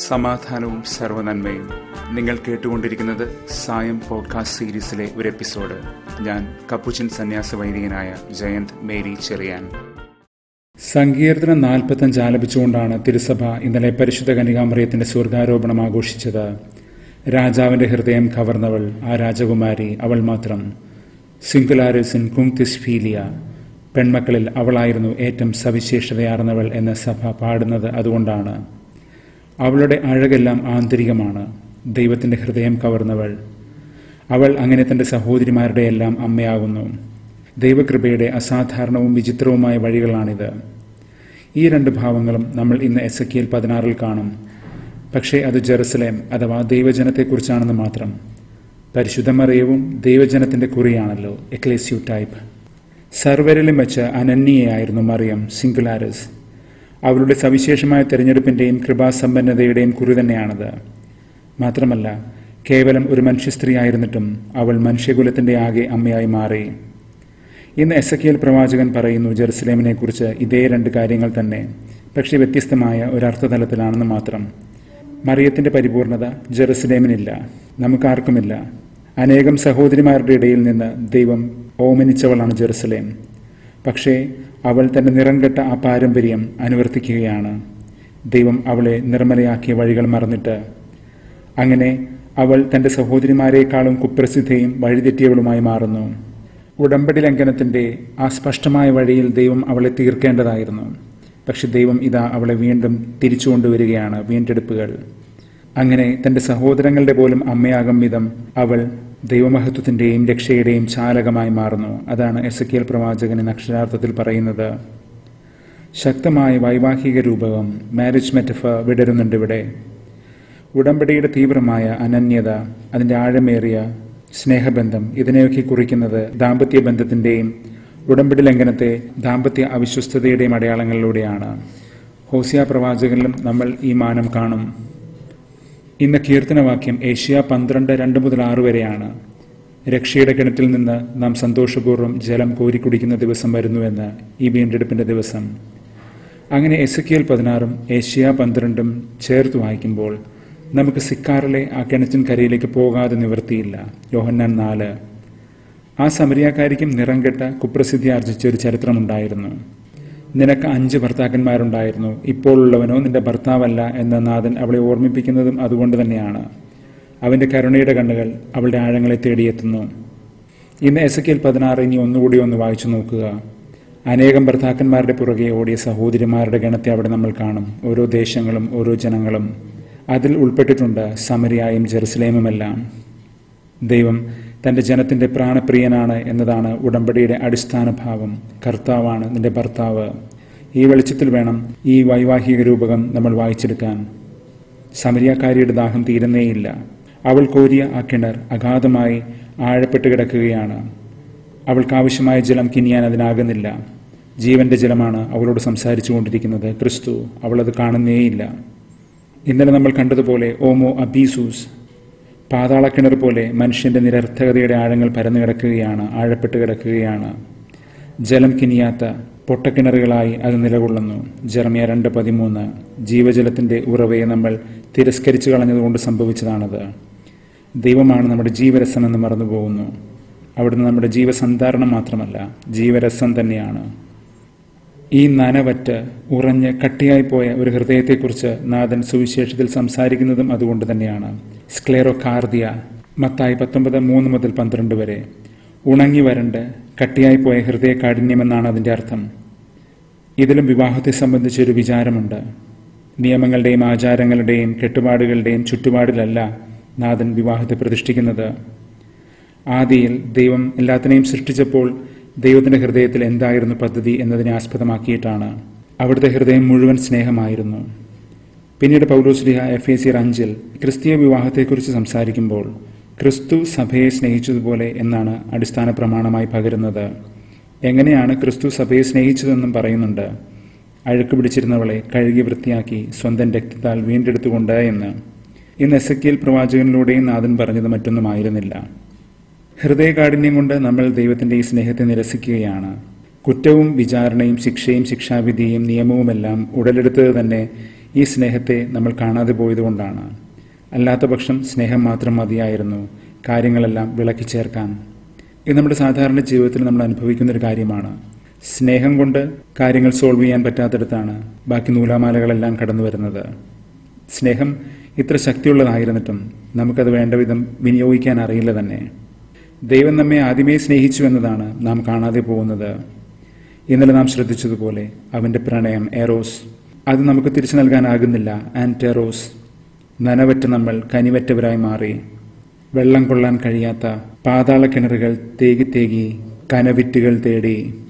സമാധാനവും സർവനന്മയും നിങ്ങൾ കേട്ടുകൊണ്ടിരിക്കുന്നത് സായം പോഡ്കാസ്റ്റ് സീരീസിലെ ഒരു എപ്പിസോഡ് ഞാൻ കപ്പുച്ചിൻ സന്യാസ വൈദികനായ ജയന്ത് മേരി ചെറിയാൻ സങ്കീർത്തനം നാൽപ്പത്തഞ്ച് ആലപിച്ചുകൊണ്ടാണ് തിരുസഭ ഇന്നലെ പരിശുദ്ധ കനികാമറിയത്തിന്റെ സ്വർഗാരോപണം ആഘോഷിച്ചത് രാജാവിന്റെ ഹൃദയം കവർന്നവൾ ആ രാജകുമാരി അവൾ മാത്രം സിംഗുലാരിസ് ഇൻ കുങ്തിസ്ഫീലിയ പെൺമക്കളിൽ അവളായിരുന്നു ഏറ്റവും സവിശേഷതയാർന്നവൾ എന്ന് സഭ പാടുന്നത് അതുകൊണ്ടാണ് അവളുടെ അഴകെല്ലാം ആന്തരികമാണ് ദൈവത്തിൻ്റെ ഹൃദയം കവർന്നവൾ അവൾ അങ്ങനെ തൻ്റെ സഹോദരിമാരുടെ എല്ലാം അമ്മയാകുന്നു ദൈവകൃപയുടെ അസാധാരണവും വിചിത്രവുമായ വഴികളാണിത് ഈ രണ്ട് ഭാവങ്ങളും നമ്മൾ ഇന്ന് എസ് എ പതിനാറിൽ കാണും പക്ഷേ അത് ജെറുസലേം അഥവാ ദൈവജനത്തെക്കുറിച്ചാണെന്ന് മാത്രം പരിശുദ്ധമറിയവും ദൈവജനത്തിൻ്റെ കുറിയാണല്ലോ എക്ലേസ്യു ടൈപ്പ് സർവരിലും വെച്ച് അനന്യയായിരുന്നു മറിയം സിംഗുലാരിസ് അവളുടെ സവിശേഷമായ തിരഞ്ഞെടുപ്പിൻ്റെയും കൃപാസമ്പന്നതയുടെയും കുറി തന്നെയാണത് മാത്രമല്ല കേവലം ഒരു മനുഷ്യ സ്ത്രീ ആയിരുന്നിട്ടും അവൾ മനുഷ്യകുലത്തിൻ്റെ ആകെ അമ്മയായി മാറി ഇന്ന് എസ് എ പ്രവാചകൻ പറയുന്നു ജെറുസലേമിനെ കുറിച്ച് ഇതേ രണ്ട് കാര്യങ്ങൾ തന്നെ പക്ഷേ വ്യത്യസ്തമായ ഒരർത്ഥതലത്തിലാണെന്ന് മാത്രം മറിയത്തിൻ്റെ പരിപൂർണത ജെറുസലേമിനില്ല നമുക്കാർക്കുമില്ല അനേകം സഹോദരിമാരുടെ ഇടയിൽ നിന്ന് ദൈവം ഓമനിച്ചവളാണ് ജെറുസലേം പക്ഷേ അവൾ തന്റെ നിറംകെട്ട ആ പാരമ്പര്യം അനുവർത്തിക്കുകയാണ് ദൈവം അവളെ നിർമ്മലയാക്കിയ വഴികൾ മറന്നിട്ട് അങ്ങനെ അവൾ തന്റെ സഹോദരിമാരെക്കാളും കുപ്രസിദ്ധയും വഴിതെറ്റിയവളുമായി മാറുന്നു ഉടമ്പടി ലംഘനത്തിന്റെ ആ സ്പഷ്ടമായ വഴിയിൽ ദൈവം അവളെ തീർക്കേണ്ടതായിരുന്നു പക്ഷെ ദൈവം ഇതാ അവളെ വീണ്ടും തിരിച്ചു കൊണ്ടുവരികയാണ് വീണ്ടെടുപ്പുകൾ അങ്ങനെ തന്റെ സഹോദരങ്ങളുടെ പോലും അമ്മയാകും വിധം അവൾ ദൈവമഹത്വത്തിന്റെയും രക്ഷയുടെയും ചാലകമായി മാറുന്നു അതാണ് എസ് എ പ്രവാചകൻ എന്ന അക്ഷരാർത്ഥത്തിൽ പറയുന്നത് ശക്തമായ വൈവാഹിക രൂപകം മാരേജ് മെറ്റഫ വിടരുന്നുണ്ട് ഇവിടെ ഉടമ്പടിയുടെ തീവ്രമായ അനന്യത അതിൻ്റെ ആഴമേറിയ സ്നേഹബന്ധം ഇതിനെയൊക്കെ കുറിക്കുന്നത് ദാമ്പത്യ ബന്ധത്തിൻ്റെയും ഉടമ്പടി ലംഘനത്തെ ദാമ്പത്യ അവിശ്വസ്തതയുടെയും അടയാളങ്ങളിലൂടെയാണ് ഹോസിയ പ്രവാചകനിലും നമ്മൾ ഈ മാനം കാണും ഇന്ന് കീർത്തനവാക്യം ഏഷ്യ പന്ത്രണ്ട് രണ്ട് മുതൽ ആറ് വരെയാണ് രക്ഷയുടെ കിണറ്റിൽ നിന്ന് നാം സന്തോഷപൂർവ്വം ജലം കോരിക്കുടിക്കുന്ന ദിവസം വരുന്നുവെന്ന് ഈ വീണ്ടെടുപ്പിന്റെ ദിവസം അങ്ങനെ എസ് കെ എൽ പതിനാറും ഏഷ്യ പന്ത്രണ്ടും ചേർത്ത് വായിക്കുമ്പോൾ നമുക്ക് സിക്കാറിലെ ആ കിണറ്റിൻ കരയിലേക്ക് പോകാതെ നിവൃത്തിയില്ല യോഹന്നാൻ നാല് ആ സമരിയാക്കാരിക്കും നിറം കെട്ട കുപ്രസിദ്ധി ആർജിച്ച ഒരു ചരിത്രമുണ്ടായിരുന്നു നിനക്ക് അഞ്ച് ഭർത്താക്കന്മാരുണ്ടായിരുന്നു ഇപ്പോൾ ഉള്ളവനോ നിന്റെ ഭർത്താവല്ല എന്ന നാഥൻ അവളെ ഓർമ്മിപ്പിക്കുന്നതും അതുകൊണ്ട് തന്നെയാണ് അവന്റെ കരുണയുടെ കണ്ണുകൾ അവളുടെ ആഴങ്ങളെ തേടിയെത്തുന്നു ഇന്ന് എസ് കെൽ പതിനാറ് ഇനി ഒന്നുകൂടി ഒന്ന് വായിച്ചു നോക്കുക അനേകം ഭർത്താക്കന്മാരുടെ പുറകെ ഓടിയ സഹോദരിമാരുടെ ഗണത്തെ അവിടെ നമ്മൾ കാണും ഓരോ ദേശങ്ങളും ഓരോ ജനങ്ങളും അതിൽ ഉൾപ്പെട്ടിട്ടുണ്ട് സമരിയായും ജെറുസലേമുമെല്ലാം ദൈവം തന്റെ ജനത്തിന്റെ പ്രാണപ്രിയനാണ് എന്നതാണ് ഉടമ്പടിയുടെ അടിസ്ഥാന ഭാവം കർത്താവാണ് നിന്റെ ഭർത്താവ് ഈ വെളിച്ചത്തിൽ വേണം ഈ വൈവാഹിക രൂപകം നമ്മൾ വായിച്ചെടുക്കാൻ സമരിയാക്കാരിയുടെ ദാഹം തീരുന്നേയില്ല അവൾ കോരിയ ആ കിണർ അഗാധമായി ആഴപ്പെട്ട് കിടക്കുകയാണ് അവൾക്കാവശ്യമായ ജലം കിനിയാൻ അതിനാകുന്നില്ല ജീവന്റെ ജലമാണ് അവളോട് സംസാരിച്ചു കൊണ്ടിരിക്കുന്നത് ക്രിസ്തു അവളത് കാണുന്നേയില്ല ഇന്നലെ നമ്മൾ കണ്ടതുപോലെ ഓമോ അബീസൂസ് പാതാളക്കിണർ പോലെ മനുഷ്യന്റെ നിരർത്ഥകതയുടെ ആഴങ്ങൾ പരന്നു കിടക്കുകയാണ് ആഴപ്പെട്ട് കിടക്കുകയാണ് ജലം കിനിയാത്ത പൊട്ടക്കിണറുകളായി അത് നിലകൊള്ളുന്നു ജർമിയ രണ്ട് പതിമൂന്ന് ജീവജലത്തിന്റെ ഉറവയെ നമ്മൾ തിരസ്കരിച്ചു കളഞ്ഞതുകൊണ്ട് സംഭവിച്ചതാണത് ദൈവമാണ് നമ്മുടെ ജീവരസം എന്ന് മറന്നുപോകുന്നു അവിടുന്ന് നമ്മുടെ ജീവസന്ധാരണം മാത്രമല്ല ജീവരസം തന്നെയാണ് ഈ നനവറ്റ് ഉറഞ്ഞ് കട്ടിയായി പോയ ഒരു ഹൃദയത്തെക്കുറിച്ച് നാഥൻ സുവിശേഷത്തിൽ സംസാരിക്കുന്നതും അതുകൊണ്ട് തന്നെയാണ് സ്ക്ലേറോ കാർദിയ മത്തായി പത്തൊമ്പത് മൂന്ന് മുതൽ പന്ത്രണ്ട് വരെ ഉണങ്ങി വരണ്ട് കട്ടിയായി പോയ ഹൃദയ കാഠിന്യമെന്നാണ് അതിൻ്റെ അർത്ഥം ഇതിലും വിവാഹത്തെ സംബന്ധിച്ചൊരു വിചാരമുണ്ട് നിയമങ്ങളുടെയും ആചാരങ്ങളുടെയും കെട്ടുപാടുകളുടെയും ചുറ്റുപാടിലല്ല നാഥൻ വിവാഹത്തെ പ്രതിഷ്ഠിക്കുന്നത് ആദിയിൽ ദൈവം എല്ലാത്തിനെയും സൃഷ്ടിച്ചപ്പോൾ ദൈവത്തിന്റെ ഹൃദയത്തിൽ എന്തായിരുന്നു പദ്ധതി എന്നതിനെ ആസ്പദമാക്കിയിട്ടാണ് അവിടുത്തെ ഹൃദയം മുഴുവൻ സ്നേഹമായിരുന്നു പിന്നീട് പൗലോസ്ലിഹ എഫ് എ സി അഞ്ചിൽ ക്രിസ്തീയ വിവാഹത്തെക്കുറിച്ച് സംസാരിക്കുമ്പോൾ ക്രിസ്തു സഭയെ സ്നേഹിച്ചതുപോലെ എന്നാണ് അടിസ്ഥാന പ്രമാണമായി പകരുന്നത് എങ്ങനെയാണ് ക്രിസ്തു സഭയെ സ്നേഹിച്ചതെന്നും പറയുന്നുണ്ട് അഴുക്ക് പിടിച്ചിരുന്നവളെ കഴുകി വൃത്തിയാക്കി സ്വന്തം രക്തത്താൽ വീണ്ടെടുത്തുകൊണ്ട് എന്ന് ഇന്ന് എസ് എ പ്രവാചകനിലൂടെയും നാഥൻ പറഞ്ഞത് മറ്റൊന്നുമായിരുന്നില്ല ഹൃദയകാഠിന്യം കൊണ്ട് നമ്മൾ ദൈവത്തിന്റെ ഈ സ്നേഹത്തെ നിരസിക്കുകയാണ് കുറ്റവും വിചാരണയും ശിക്ഷയും ശിക്ഷാവിധിയും നിയമവുമെല്ലാം ഉടലെടുത്തത് തന്നെ ഈ സ്നേഹത്തെ നമ്മൾ കാണാതെ പോയതുകൊണ്ടാണ് അല്ലാത്ത പക്ഷം സ്നേഹം മാത്രം മതിയായിരുന്നു കാര്യങ്ങളെല്ലാം വിളക്കി ചേർക്കാൻ ഇത് നമ്മുടെ സാധാരണ ജീവിതത്തിൽ നമ്മൾ അനുഭവിക്കുന്ന ഒരു കാര്യമാണ് സ്നേഹം കൊണ്ട് കാര്യങ്ങൾ സോൾവ് ചെയ്യാൻ പറ്റാത്തിടത്താണ് ബാക്കി നൂലാമാലകളെല്ലാം കടന്നു വരുന്നത് സ്നേഹം ഇത്ര ശക്തിയുള്ളതായിരുന്നിട്ടും നമുക്കത് വേണ്ട വിധം വിനിയോഗിക്കാൻ അറിയില്ല തന്നെ ദൈവം നമ്മെ ആദ്യമേ സ്നേഹിച്ചു എന്നതാണ് നാം കാണാതെ പോകുന്നത് ഇന്നലെ നാം ശ്രദ്ധിച്ചതുപോലെ അവന്റെ പ്രണയം എറോസ് അത് നമുക്ക് തിരിച്ചു നൽകാനാകുന്നില്ല ആൻഡ് ടെറോസ് നനവറ്റ നമ്മൾ കനിവറ്റവരായി മാറി വെള്ളം കൊള്ളാൻ കഴിയാത്ത പാതാള കിണറുകൾ തേകി തേകി കനവിറ്റുകൾ തേടി